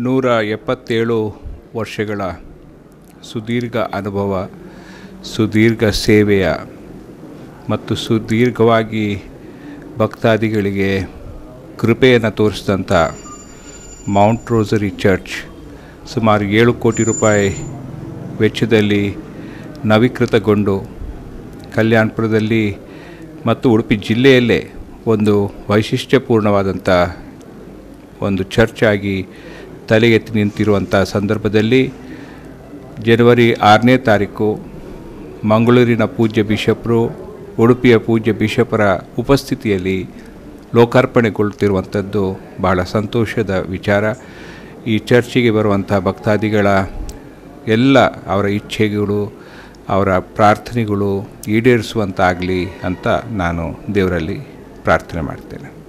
ನೂರ ಎಪ್ಪತ್ತೇಳು ವರ್ಷಗಳ ಸುದೀರ್ಘ ಅನುಭವ ಸುದೀರ್ಘ ಸೇವೆಯ ಮತ್ತು ಸುದೀರ್ಘವಾಗಿ ಭಕ್ತಾದಿಗಳಿಗೆ ಕೃಪೆಯನ್ನು ತೋರಿಸಿದಂಥ ಮೌಂಟ್ ರೋಸರಿ ಚರ್ಚ್ ಸುಮಾರು ಏಳು ಕೋಟಿ ರೂಪಾಯಿ ವೆಚ್ಚದಲ್ಲಿ ನವೀಕೃತಗೊಂಡು ಕಲ್ಯಾಣಪುರದಲ್ಲಿ ಮತ್ತು ಉಡುಪಿ ಜಿಲ್ಲೆಯಲ್ಲೇ ಒಂದು ವೈಶಿಷ್ಟ್ಯಪೂರ್ಣವಾದಂಥ ಒಂದು ಚರ್ಚ್ ಆಗಿ ತಲೆ ಎತ್ತಿ ನಿಂತಿರುವಂಥ ಸಂದರ್ಭದಲ್ಲಿ ಜನವರಿ ಆರನೇ ತಾರೀಕು ಮಂಗಳೂರಿನ ಪೂಜ್ಯ ಬಿಷಪ್ರು ಉಡುಪಿಯ ಪೂಜ್ಯ ಬಿಷಪರ ಉಪಸ್ಥಿತಿಯಲ್ಲಿ ಲೋಕಾರ್ಪಣೆಗೊಳ್ಳುತ್ತಿರುವಂಥದ್ದು ಬಹಳ ಸಂತೋಷದ ವಿಚಾರ ಈ ಚರ್ಚಿಗೆ ಬರುವಂಥ ಭಕ್ತಾದಿಗಳ ಎಲ್ಲ ಅವರ ಇಚ್ಛೆಗಳು ಅವರ ಪ್ರಾರ್ಥನೆಗಳು ಈಡೇರಿಸುವಂತಾಗಲಿ ಅಂತ ನಾನು ದೇವರಲ್ಲಿ ಪ್ರಾರ್ಥನೆ ಮಾಡ್ತೇನೆ